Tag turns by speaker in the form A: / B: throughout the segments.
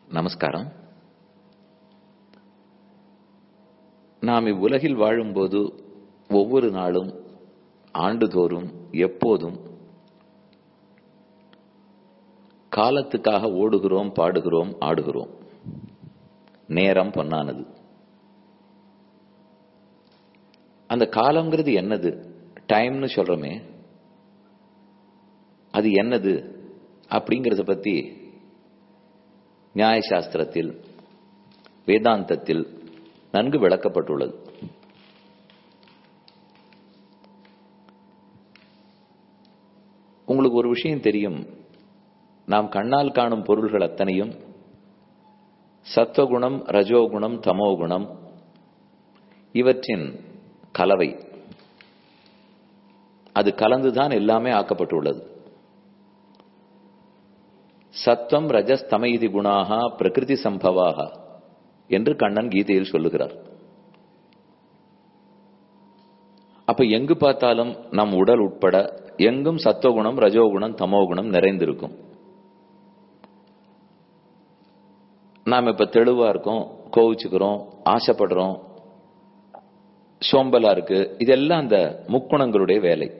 A: நமஸ்காரம் நாம் இவ்வுலகில் வாழும்போது ஒவ்வொரு நாளும் ஆண்டுதோறும் எப்போதும் காலத்துக்காக ஓடுகிறோம் பாடுகிறோம் ஆடுகிறோம் நேரம் பொன்னானது அந்த காலம்ங்கிறது என்னது டைம்னு சொல்றோமே அது என்னது அப்படிங்கறத பத்தி நியாயசாஸ்திரத்தில் வேதாந்தத்தில் நன்கு விளக்கப்பட்டுள்ளது உங்களுக்கு ஒரு விஷயம் தெரியும் நாம் கண்ணால் காணும் பொருள்கள் அத்தனையும் சத்வகுணம் ரஜோகுணம் தமோகுணம் இவற்றின் கலவை அது கலந்துதான் எல்லாமே ஆக்கப்பட்டுள்ளது சத்வம் ரஜஸ் தமயிதி குணாக பிரகிருதி சம்பவாக என்று கண்ணன் கீதையில் சொல்லுகிறார் அப்ப எங்கு பார்த்தாலும் நம் உடல் உட்பட எங்கும் சத்துவகுணம் ரஜோகுணம் தமோகுணம் நிறைந்திருக்கும் நாம் இப்ப தெளிவா இருக்கோம் கோவிச்சுக்கிறோம் ஆசைப்படுறோம் சோம்பலா இருக்கு இதெல்லாம் அந்த முக்குணங்களுடைய வேலை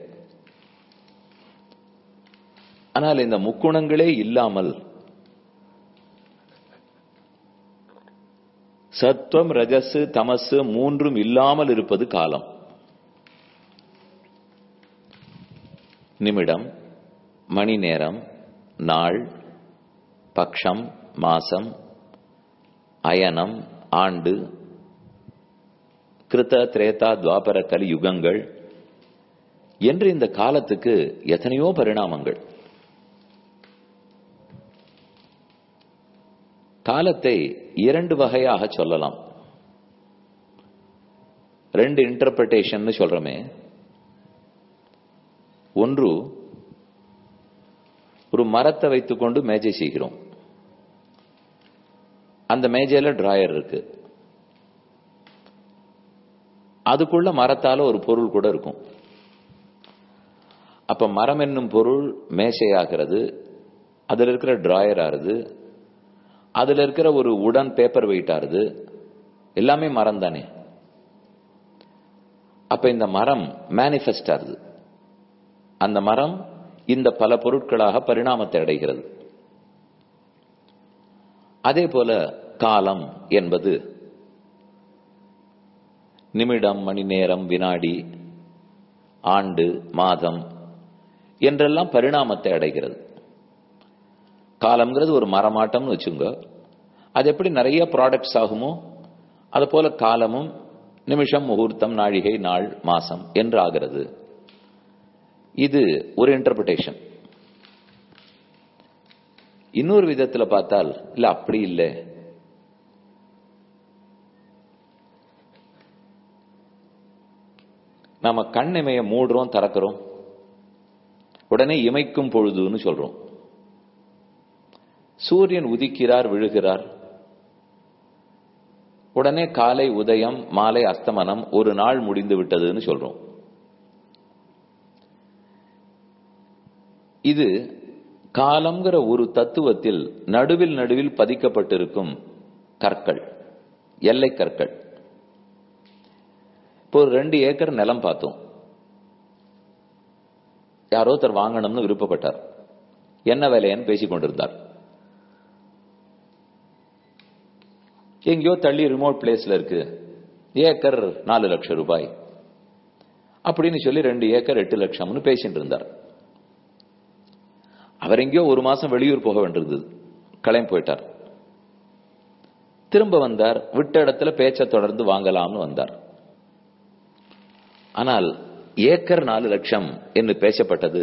A: ஆனால் இந்த முக்குணங்களே இல்லாமல் சத்துவம் ரஜஸ் தமசு மூன்றும் இல்லாமல் இருப்பது காலம் நிமிடம் மணி நேரம் நாள் பக்ஷம் மாசம் அயனம் ஆண்டு கிருத்த திரேதா துவாபர கலி யுகங்கள் என்று இந்த காலத்துக்கு எத்தனையோ பரிணாமங்கள் காலத்தை இரண்டு வகையாக சொல்லலாம் ரெண்டு இன்டர்பிரேஷன் சொல்றோமே ஒன்று ஒரு மரத்தை வைத்துக்கொண்டு மேஜை செய்கிறோம் அந்த மேஜையில டிராயர் இருக்கு அதுக்குள்ள மரத்தால ஒரு பொருள் கூட இருக்கும் அப்ப மரம் என்னும் பொருள் மேசையாகிறது அதுல இருக்கிற டிராயர் ஆறுது அதுல இருக்கிற ஒரு உடன் பேப்பர் வெயிட் ஆறுது எல்லாமே மரம் தானே அப்ப இந்த மரம் மேனிஃபெஸ்ட் ஆகுது அந்த மரம் இந்த பல பொருட்களாக பரிணாமத்தை அடைகிறது அதே போல காலம் என்பது நிமிடம் மணி நேரம் வினாடி ஆண்டு மாதம் என்றெல்லாம் பரிணாமத்தை அடைகிறது காலம்ங்கிறது ஒரு மரமாட்டம்னு வச்சுங்க அது எப்படி நிறைய ப்ராடக்ட்ஸ் ஆகுமோ அது போல காலமும் நிமிஷம் முகூர்த்தம் நாழிகை நாள் மாசம் என்று ஆகிறது இது ஒரு இன்டர்பிரேஷன் இன்னொரு விதத்துல பார்த்தால் இல்ல அப்படி இல்லை நாம கண் இமைய மூடுறோம் திறக்கிறோம் உடனே இமைக்கும் பொழுதுன்னு சொல்றோம் சூரியன் உதிக்கிறார் விழுகிறார் உடனே காலை உதயம் மாலை அஸ்தமனம் ஒரு நாள் முடிந்து விட்டதுன்னு சொல்றோம் இது காலம்ங்கிற ஒரு தத்துவத்தில் நடுவில் நடுவில் பதிக்கப்பட்டிருக்கும் கற்கள் எல்லை கற்கள் இப்போ ஒரு ரெண்டு ஏக்கர் நிலம் பார்த்தோம் யாரோ ஒருத்தர் வாங்கணும்னு விருப்பப்பட்டார் என்ன வேலையன்னு பேசிக் கொண்டிருந்தார் எங்கேயோ தள்ளி ரிமோட் பிளேஸ்ல இருக்கு ஏக்கர் நாலு லட்சம் ரூபாய் அப்படின்னு சொல்லி ரெண்டு ஏக்கர் எட்டு லட்சம்னு பேசிட்டு இருந்தார் அவர் எங்கேயோ ஒரு மாசம் வெளியூர் போக வேண்டியிருந்தது கிளம்பி போயிட்டார் திரும்ப வந்தார் விட்ட இடத்துல பேச்ச தொடர்ந்து வாங்கலாம்னு வந்தார் ஆனால் ஏக்கர் நாலு லட்சம் என்று பேசப்பட்டது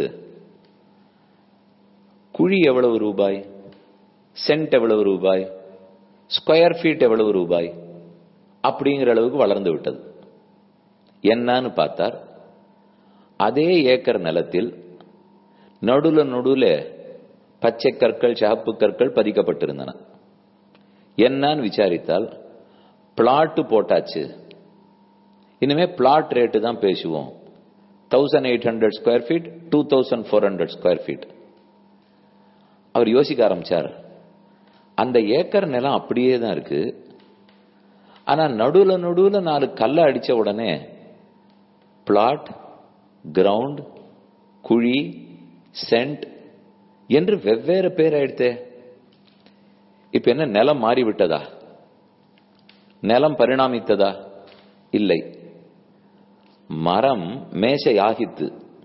A: குழி எவ்வளவு ரூபாய் சென்ட் எவ்வளவு ரூபாய் ஸ்கொயர் ஃபீட் எவ்வளவு ரூபாய் அப்படிங்கிற அளவுக்கு வளர்ந்து விட்டது என்னன்னு பார்த்தார் அதே ஏக்கர் நிலத்தில் நடுல நடுல பச்சை கற்கள் சிவப்பு கற்கள் பதிக்கப்பட்டிருந்தன என்னன்னு விசாரித்தால் பிளாட் போட்டாச்சு இனிமே பிளாட் ரேட்டு தான் பேசுவோம் thousand eight hundred square feet two thousand four hundred square feet அவர் யோசிக்க ஆரம்பிச்சார் அந்த ஏக்கர் நிலம் அப்படியே தான் இருக்கு ஆனா நடுவுல நடுவுல நாலு கல்லை அடிச்ச உடனே பிளாட் கிரவுண்ட் குழி சென்ட் என்று வெவ்வேறு பேர் ஆயிடுத்தே இப்ப என்ன நிலம் மாறிவிட்டதா நிலம் பரிணாமித்ததா இல்லை மரம் மேசையாகித்து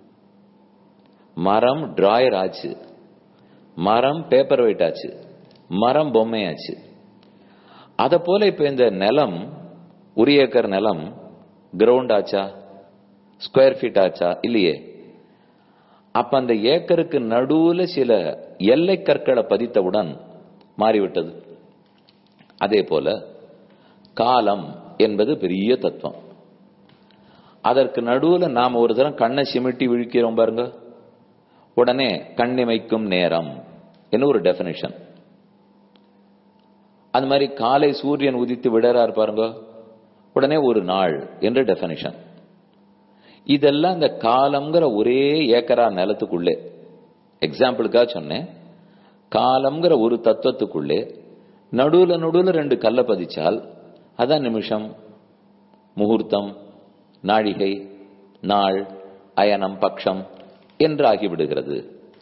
A: மரம் டிராயர் ஆச்சு மரம் பேப்பர் வெயிட் ஆச்சு மரம் பொம்மையாச்சு அத போல இப்ப இந்த நிலம் ஒரு ஏக்கர் நிலம் கிரவுண்ட் ஆச்சா ஸ்கொயர் ஃபீட் ஆச்சா இல்லையே அப்ப அந்த ஏக்கருக்கு நடுவுல சில எல்லை கற்களை பதித்தவுடன் மாறிவிட்டது அதே போல காலம் என்பது பெரிய தத்துவம் அதற்கு நடுவுல நாம் ஒரு தரம் கண்ணை சிமிட்டி விழிக்கிறோம் பாருங்க உடனே கண்ணிமைக்கும் நேரம் என்ன ஒரு டெபினிஷன் அது மாதிரி காலை சூரியன் உதித்து விடறார் பாருங்க உடனே ஒரு நாள் என்ற டெபினிஷன் இதெல்லாம் இந்த காலம்ங்கிற ஒரே ஏக்கரா நிலத்துக்குள்ளே எக்ஸாம்பிளுக்காக சொன்னேன் காலம்ங்கிற ஒரு தத்துவத்துக்குள்ளே நடுவுல நடுவுல ரெண்டு கல்லை பதிச்சால் அதான் நிமிஷம் முகூர்த்தம் நாழிகை நாள் அயனம் பக்ஷம் என்று ஆகிவிடுகிறது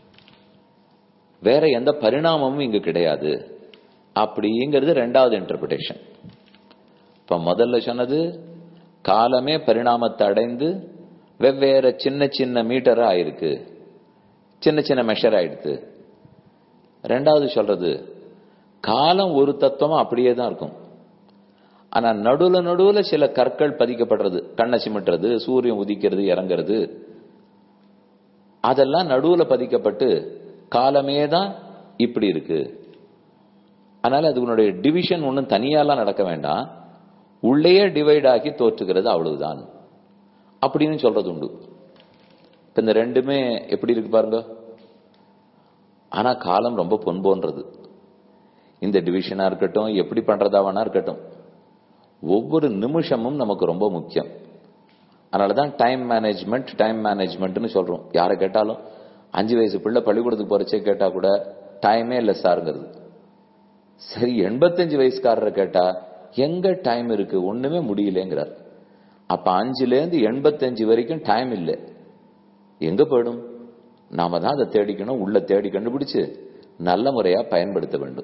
A: வேற எந்த பரிணாமமும் இங்கு கிடையாது அப்படிங்கிறது ரெண்டாவது இன்டர்பிரேஷன் இப்ப முதல்ல சொன்னது காலமே பரிணாமத்தை அடைந்து வெவ்வேறு சின்ன சின்ன மீட்டரா ஆயிருக்கு சின்ன சின்ன மெஷர் ஆயிடுது ரெண்டாவது சொல்றது காலம் ஒரு தத்துவமா அப்படியே தான் இருக்கும் ஆனா நடுவுல நடுவுல சில கற்கள் பதிக்கப்படுறது கண்ணை சிமிட்டுறது சூரியன் உதிக்கிறது இறங்குறது அதெல்லாம் நடுவுல பதிக்கப்பட்டு காலமே தான் இப்படி இருக்கு அதனால அது உன்னுடைய டிவிஷன் ஒன்றும் தனியாலாம் நடக்க வேண்டாம் உள்ளேயே டிவைட் ஆகி தோற்றுகிறது அவ்வளவுதான் அப்படின்னு சொல்றது உண்டு இப்ப இந்த ரெண்டுமே எப்படி இருக்கு பாருங்க ஆனா காலம் ரொம்ப பொன் போன்றது இந்த டிவிஷனா இருக்கட்டும் எப்படி பண்றதாவனா இருக்கட்டும் ஒவ்வொரு நிமிஷமும் நமக்கு ரொம்ப முக்கியம் அதனாலதான் டைம் மேனேஜ்மெண்ட் டைம் மேனேஜ்மெண்ட்னு சொல்றோம் யாரை கேட்டாலும் அஞ்சு வயசு பிள்ளை பள்ளிக்கூடத்துக்கு போறச்சே கேட்டா கூட டைமே இல்லை சாருங்கிறது சரி எண்பத்தஞ்சு வயசுக்காரரை கேட்டா எங்க டைம் இருக்கு ஒண்ணுமே முடியலங்கிறார் அப்ப அஞ்சுல இருந்து எண்பத்தஞ்சு வரைக்கும் டைம் இல்லை எங்க போயிடும் நாம தான் அதை தேடிக்கணும் உள்ள தேடி கண்டுபிடிச்சு நல்ல முறையா பயன்படுத்த வேண்டும்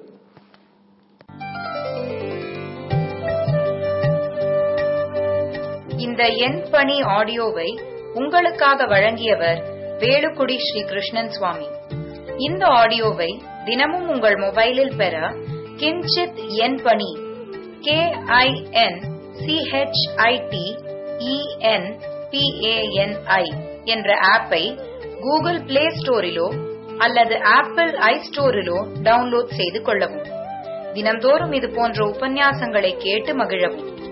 B: இந்த எண் பணி ஆடியோவை உங்களுக்காக வழங்கியவர் வேலுக்குடி ஸ்ரீ கிருஷ்ணன் சுவாமி இந்த ஆடியோவை தினமும் உங்கள் மொபைலில் பெற கிஞ்சித் எண் பணி கே ஐ என் சிஹெச்ஐடி இஎன் பிஏஎன்ஐ என்ற ஆப்பை கூகுள் பிளே ஸ்டோரிலோ அல்லது ஆப்பிள் ஐ ஸ்டோரிலோ டவுன்லோட் செய்து கொள்ளவும் தினம்தோறும் இது போன்ற உபன்யாசங்களை கேட்டு மகிழவும்